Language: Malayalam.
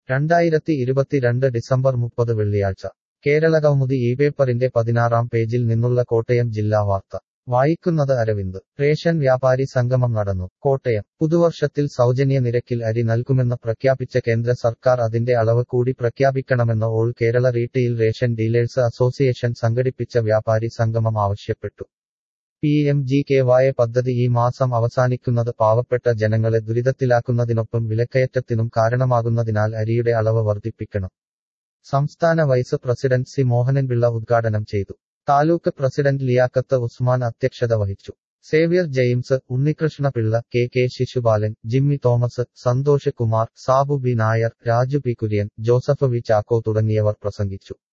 രണ്ടായിരത്തി ഇരുപത്തിരണ്ട് ഡിസംബർ മുപ്പത് വെള്ളിയാഴ്ച കേരളകൗമുദി ഈ പേപ്പറിന്റെ പതിനാറാം പേജിൽ നിന്നുള്ള കോട്ടയം ജില്ലാ വാർത്ത വായിക്കുന്നത് അരവിന്ദ് റേഷൻ വ്യാപാരി സംഗമം നടന്നു കോട്ടയം പുതുവർഷത്തിൽ സൗജന്യ നിരക്കിൽ അരി നൽകുമെന്ന് പ്രഖ്യാപിച്ച കേന്ദ്ര സർക്കാർ അതിന്റെ അളവ് കൂടി പ്രഖ്യാപിക്കണമെന്ന് all Kerala retail ration dealers association സംഘടിപ്പിച്ച വ്യാപാരി സംഗമം ആവശ്യപ്പെട്ടു പി എം ജി കെ വായ പദ്ധതി ഈ മാസം അവസാനിക്കുന്നത് പാവപ്പെട്ട ജനങ്ങളെ ദുരിതത്തിലാക്കുന്നതിനൊപ്പം വിലക്കയറ്റത്തിനും കാരണമാകുന്നതിനാൽ അരിയുടെ അളവ് വർദ്ധിപ്പിക്കണം സംസ്ഥാന വൈസ് പ്രസിഡന്റ് സി മോഹനൻപിള്ള ഉദ്ഘാടനം ചെയ്തു താലൂക്ക് പ്രസിഡന്റ് ലിയാക്കത്ത് ഉസ്മാൻ അധ്യക്ഷത വഹിച്ചു Xavier James Unnikrishna Pillai K K Sisupalan Jimmy Thomas Santhosh Kumar Sabu B Nair Raju P Kurian Joseph V Chacko തുടങ്ങിയവർ പ്രസംഗിച്ചു